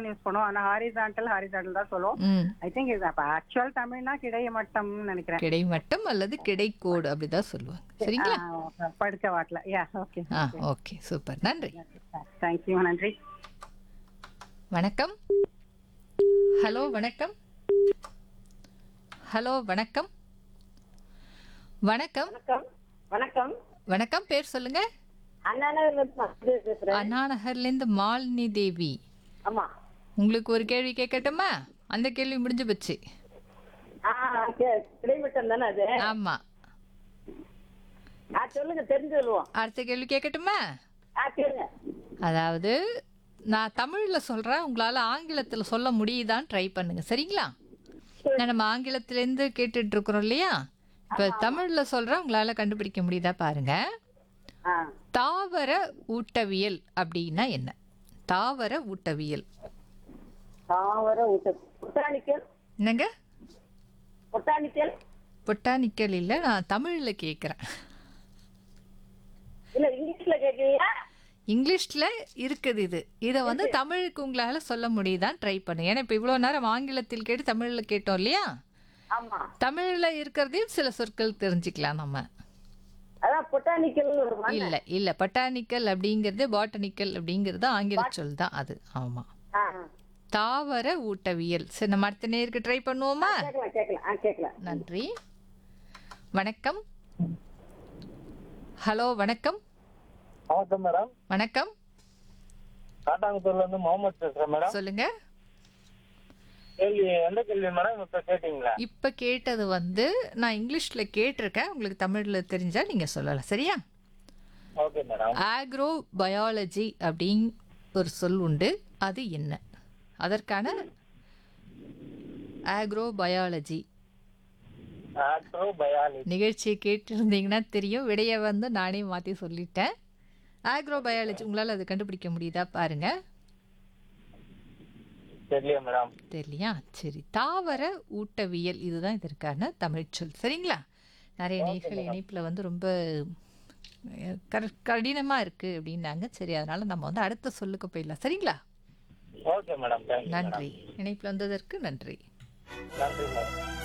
Use பண்ணுவோம் ஆனா horizontal horizontal தான் சொல்லுவோம் ம் ஐ திங்க் இது அப்ப ஆக்சுவல் தமிழ்னா கிடைய மட்டம்னு நினைக்கிறேன் கிடைமட்டம் அல்லது கிடைக்கோடு அப்படிதான் சொல்லுவாங்க சரிங்களா ஆ, படுக்க வாட்டல யா ஓகே ஆ ஓகே சூப்பர் நன்றி தேங்க்யூ நன்றி வணக்கம் ஹலோ வணக்கம் ஹலோ வணக்கம் வணக்கம் வணக்கம் வணக்கம் வணக்கம் பேர் சொல்லுங்க அண்ணா நகர்ல இருந்து நான் சுரேஷ் பேசுறேன் அண்ணா நகர்லேருந்து மாலினி தேவி ஆமா உங்களுக்கு ஒரு கேள்வி கேட்கட்டுமா அந்த கேள்வி முடிஞ்சு போச்சு ஆ கே- கிடைமட்டம் தானே அது ஆமா ஆ சொல்லுங்க தெரிஞ்சு சொல்லுவோம் அடுத்த கேள்வி கேட்கட்டுமா ஆ கேளுங்க அதாவது நான் தமிழ்ல சொல்றேன் உங்களால ஆங்கிலத்துல சொல்ல முடியுதான்னு ட்ரை பண்ணுங்க சரிங்களா நான் நம்ம ஆங்கிலத்திலேருந்து கேட்டுட்டு இருக்கிறோம் இல்லையா இப்ப தமிழ்ல சொல்றேன் உங்களால கண்டுபிடிக்க முடியுதா பாருங்க ஆ தாவர ஊட்டவியல் அப்படின்னா என்ன தாவர ஊட்டவியல் தாவர ஊட்ட பொட்டானிக்கல் என்னங்க பொட்டானிக்கல் பொட்டானிக்கல் இல்லை நான் தமிழ்ல கேட்குறேன் இல்ல இங்கிலீஷ்ல கேக்குறீங்களா இங்கிலீஷ்ல இருக்குது இது இதை வந்து தமிழுக்கு உங்களால சொல்ல முடியுதான்னு ட்ரை பண்ணுங்க ஏன்னா இப்போ இவ்வளோ நேரம் ஆங்கிலத்தில் கேட்டு தமிழ்ல கேட்டோம் இல்லையா ஆமா தமிழ்ல இருக்கிறதையும் சில சொற்கள் தெரிஞ்சுக்கலாம் நம்ம அதான் பொட்டானிக்கல் ஒரு மண். இல்ல இல்ல பொட்டானிக்கல் அப்படிங்கிறது பாட்டனிக்கல் அப்படிங்கிறது ஆங்கில சொல் தான் அது ஆமா ஆ தாவர ஊட்டவியல் சரி நம்ம அடுத்த நேருக்கு ட்ரை பண்ணுவோமா கேட்கலாம் கேட்கலாம் ஆ கேட்கலாம் நன்றி வணக்கம் ஹலோ வணக்கம் வணக்கம் மேடம் வணக்கம் காட்டாங்குத்தூர்ல இருந்து முகமது பேசுறேன் மேடம் சொல்லுங்க கேள்வி எந்த கேள்வி மேடம் இப்ப கேட்டீங்களா இப்ப கேட்டது வந்து நான் இங்கிலீஷ்ல கேட்டிருக்கேன் உங்களுக்கு தமிழ்ல தெரிஞ்சா நீங்க சொல்லலாம் சரியா ஓகே மேடம் ஆக்ரோ பயாலஜி அப்படிங் ஒரு சொல் உண்டு அது என்ன அதற்கான ஆக்ரோ பயாலஜி ஆக்ட்ரோ பயாலஜி நிகழ்ச்சியை கேட்டிருந்தீங்கன்னா தெரியும் விடைய வந்து நானே மாற்றி சொல்லிட்டேன் ஆக்ரோ பயாலஜி உங்களால் அது கண்டுபிடிக்க முடியுதா பாருங்க தெரியல மேடம் தெரியலையா சரி தாவர ஊட்டவியல் இதுதான் இதற்கான தமிழ்ச்சொல் சரிங்களா நிறைய நேர்கள் இணைப்பில் வந்து ரொம்ப அஹ், கர கடினமாக இருக்குது அப்படின்னாங்க சரி அதனால் நம்ம வந்து அடுத்த சொல்லுக்கு போயிடலாம் சரிங்களா ஓகே மேடம் தேங்க்யூ மேடம் நன்றி இணைப்பில் வந்ததற்கு நன்றி நன்றி மேடம்